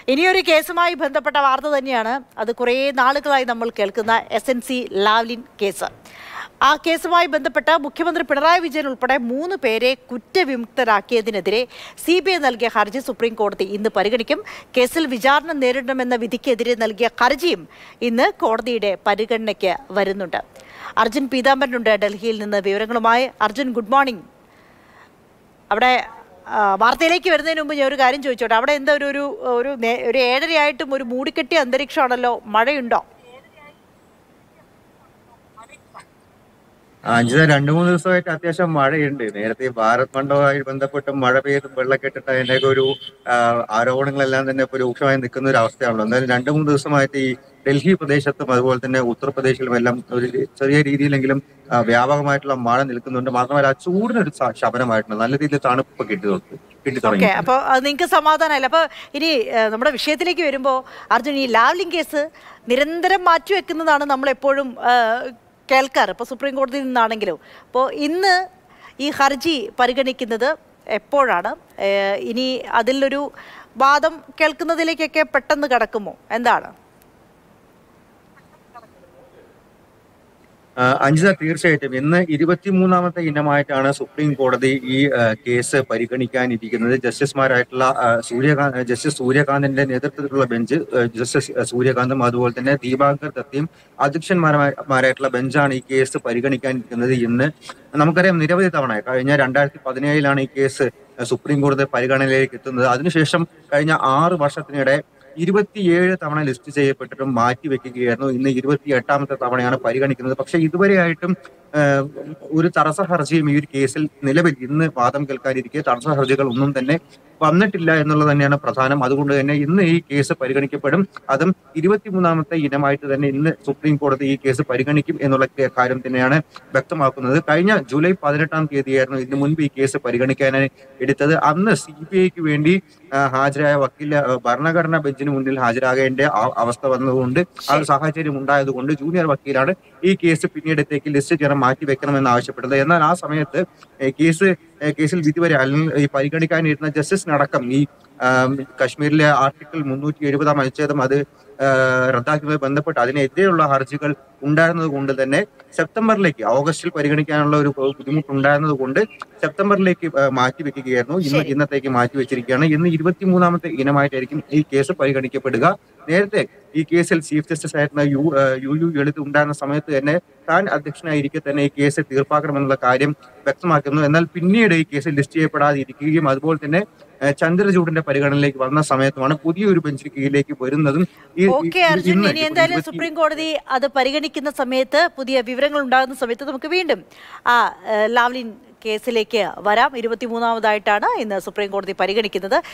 ഇനിയൊരു കേസുമായി ബന്ധപ്പെട്ട വാർത്ത തന്നെയാണ് അത് കുറേ നാളുകളായി നമ്മൾ കേൾക്കുന്ന S N C Lavalin case ആ കേസുമായി ബന്ധപ്പെട്ട് മുഖ്യമന്ത്രി പിണറായി വിജയൻ ഉൾപ്പെടെ മൂന്ന് പേരെ കുറ്റവിമുക്തരാക്കിയതിനെതിരെ സി ബി ഐ നൽകിയ ഹർജി സുപ്രീം കോടതി ഇന്ന് പരിഗണിക്കും കേസിൽ വിചാരണ നേരിടണമെന്ന വിധിക്കെതിരെ നൽകിയ ഹർജിയും ഇന്ന് കോടതിയുടെ പരിഗണനയ്ക്ക് വരുന്നുണ്ട് അർജുൻ പീതാംബരനുണ്ട് ഡൽഹിയിൽ നിന്ന് വിവരങ്ങളുമായി അർജുൻ ഗുഡ് മോർണിംഗ് അവിടെ ആ, വാർത്തയിലേക്ക് വരുന്നതിന് മുമ്പ് ഞാൻ ഒരു കാര്യം ചോദിച്ചോട്ടെ അവിടെ എന്താ ഒരു ഒരു ഒരു നേ- ഒരു ഏഴരയായിട്ടും ഒരു മൂടിക്കെട്ടിയ അന്തരീക്ഷമാണല്ലോ മഴയുണ്ടോ അഞ്ചിത രണ്ടു മൂന്ന് ദിവസമായിട്ട് അത്യാവശ്യം മഴയുണ്ട് നേരത്തെ ഭാരത് മണ്ഡലവുമായി ബന്ധപ്പെട്ട് മഴ പെയ്ത് വെള്ളക്കെട്ടിട്ട് അതിന്റെയൊക്കെ ഒരു ആ, ആരോപണങ്ങളെല്ലാം തന്നെ ഇപ്പൊ രൂക്ഷമായി നിൽക്കുന്ന ഒരു അവസ്ഥയാണല്ലോ എന്തായാലും രണ്ടു മൂന്ന് ദിവസമായിട്ട് ഈ ഡൽഹി പ്രദേശത്തും അതുപോലെ തന്നെ ഉത്തർപ്രദേശിലും എല്ലാം ഒരു ചെറിയ രീതിയിലെങ്കിലും ആ, വ്യാപകമായിട്ടുള്ള മഴ നിൽക്കുന്നുണ്ട് മാത്രമല്ല ആ ചൂടിനൊരു സ- ശമനമായിട്ടുണ്ട് നല്ല രീതിയിൽ തണുപ്പ് കിട്ടി തുടങ്ങി കിട്ടി തുടങ്ങി ഓക്കെ അപ്പോൾ നിങ്ങൾക്ക് സമാധാനമല്ല അപ്പോൾ ഇനി ഏ, നമ്മുടെ വിഷയത്തിലേക്ക് വരുമ്പോൾ അർജുൻ ഈ ലാവ്ലിൻ കേസ് നിരന്തരം മാറ്റിവെക്കുന്നതാണ് നമ്മൾ എപ്പോഴും ഏ, കേൾക്കാറ് ഇപ്പോൾ സുപ്രീം കോടതിയിൽ നിന്നാണെങ്കിലും അപ്പോൾ ഇന്ന് ഈ ഹർജി പരിഗണിക്കുന്നത് എപ്പോഴാണ് ഏ, ഇനി അതിലൊരു വാദം കേൾക്കുന്നതിലേക്കൊക്കെ പെട്ടെന്ന് കിടക്കുമോ എന്താണ് ആ, അഞ്ജിത തീർച്ചയായിട്ടും ഇന്ന് ഇരുപത്തിമൂന്നാമത്തെ ഇനമായിട്ടാണ് സുപ്രീം കോടതി ഈ ആ, കേസ് പരിഗണിക്കാനിരിക്കുന്നത് ജസ്റ്റിസുമാരായിട്ടുള്ള ആ, സൂര്യകാന്ത് ജസ്റ്റിസ് സൂര്യകാന്തിന്റെ നേതൃത്വത്തിലുള്ള ബെഞ്ച് ആ, ജസ്റ്റിസ് സൂര്യകാന്തും അതുപോലെ തന്നെ ദീപാങ്കർ ദത്തയും അധ്യക്ഷന്മാരായിട്ടുള്ള ബെഞ്ചാണ് ഈ കേസ് പരിഗണിക്കാനിരിക്കുന്നത് ഇന്ന് നമുക്കറിയാം നിരവധി തവണ കഴിഞ്ഞ രണ്ടായിരത്തി പതിനേഴിലാണ് ഈ കേസ് സുപ്രീം കോടതി പരിഗണനയിലേക്ക് എത്തുന്നത് അതിനുശേഷം കഴിഞ്ഞ ആറ് വർഷത്തിനിടെ ഇരുപത്തിയേഴ് തവണ ലിസ്റ്റ് ചെയ്യപ്പെട്ടിട്ടും മാറ്റി വെക്കുകയായിരുന്നു ഇന്ന് ഇരുപത്തി എട്ടാമത്തെ തവണയാണ് പരിഗണിക്കുന്നത് പക്ഷെ ഇതുവരെയായിട്ടും ആഹ്, ഒരു തടസ്സ ഹർജിയും ഈ ഒരു കേസിൽ നിലവിൽ ഇന്ന് വാദം കേൾക്കാനിരിക്കെ തടസ്സ ഹർജികൾ ഒന്നും തന്നെ വന്നിട്ടില്ല എന്നുള്ളത് തന്നെയാണ് പ്രധാനം അതുകൊണ്ട് തന്നെ ഇന്ന് ഈ കേസ് പരിഗണിക്കപ്പെടും അതും ഇരുപത്തിമൂന്നാമത്തെ ഇനമായിട്ട് തന്നെ ഇന്ന് സുപ്രീം കോടതി ഈ കേസ് പരിഗണിക്കും എന്നുള്ള കാര്യം തന്നെയാണ് വ്യക്തമാക്കുന്നത് കഴിഞ്ഞ ജൂലൈ പതിനെട്ടാം തീയതിയായിരുന്നു ഇതിനു മുൻപ് ഈ കേസ് പരിഗണിക്കാനായി എടുത്തത് അന്ന് സി ബി ഐക്ക് വേണ്ടി ആ, ഹാജരായ വക്കീൽ ആ, ഭരണഘടനാ ബെഞ്ചിന് മുന്നിൽ ഹാജരാകേണ്ട ആ- അവസ്ഥ വന്നതുകൊണ്ട് ആ ഒരു സാഹചര്യം ഉണ്ടായതുകൊണ്ട് ജൂനിയർ വക്കീലാണ് ഈ കേസ് പിന്നീടത്തേക്ക് ലിസ്റ്റ് ചെയ്യണം മാറ്റി വെക്കണമെന്ന് ആവശ്യപ്പെട്ടത് എന്നാൽ ആ സമയത്ത് ഏ, കേസ് ഏ, കേസിൽ വിധി വരെ അല്ലെങ്കിൽ ഈ പരിഗണിക്കാനിരുന്ന ജസ്റ്റിസിനടക്കം ഈ ആം, കശ്മീരിലെ ആർട്ടിക്കിൾ മുന്നൂറ്റി എഴുപതാം അനുച്ഛേദം അത് ആ, റദ്ദാക്കിയതുമായി ബന്ധപ്പെട്ട് അതിനെതിരെയുള്ള ഹർജികൾ ഉണ്ടായിരുന്നത് കൊണ്ട് തന്നെ സെപ്റ്റംബറിലേക്ക് ഓഗസ്റ്റിൽ പരിഗണിക്കാനുള്ള ഒരു ബുദ്ധിമുട്ടുണ്ടായിരുന്നത് കൊണ്ട് സെപ്റ്റംബറിലേക്ക് ആ, മാറ്റി വെക്കുകയായിരുന്നു ഇന്ന് ശരി. ഇന്നത്തേക്ക് മാറ്റി വെച്ചിരിക്കുകയാണ് ഇന്ന് ഇരുപത്തിമൂന്നാമത്തെ ഇനമായിട്ടായിരിക്കും ഈ കേസ് പരിഗണിക്കപ്പെടുക നേരത്തെ ഈ കേസിൽ ചീഫ് ജസ്റ്റിസ് ആയിരുന്ന യു ആ, യു യു ലളിത് ഉണ്ടായിരുന്ന സമയത്ത് തന്നെ താൻ അധ്യക്ഷനായിരിക്കെ തന്നെ ഈ കേസ് തീർപ്പാക്കണമെന്നുള്ള കാര്യം വ്യക്തമാക്കുന്നു എന്നാൽ പിന്നീട് ഈ കേസിൽ ലിസ്റ്റ് ചെയ്യപ്പെടാതെ ഇരിക്കുകയും അതുപോലെ തന്നെ ആ, ചന്ദ്രചൂഡിന്റെ പരിഗണനയിലേക്ക് വന്ന സമയത്തുമാണ് പുതിയൊരു ബെഞ്ചിന് കീഴിലേക്ക് വരുന്നതും ഈ ഈ- ഓക്കെ അർജുൻ ഇന്ന് ഇനി എന്തായാലും ഇരുപത്തി- സുപ്രീം കോടതി അത് പരിഗണിക്കുന്ന സമയത്ത് പുതിയ വിവരങ്ങൾ ഉണ്ടാകുന്ന സമയത്ത് നമുക്ക് വീണ്ടും ആ ഏ, ലാവ്ലിൻ കേസിലേക്ക് വരാം ഇരുപത്തിമൂന്നാമതായിട്ടാണ് ഇന്ന് സുപ്രീം കോടതി പരിഗണിക്കുന്നത്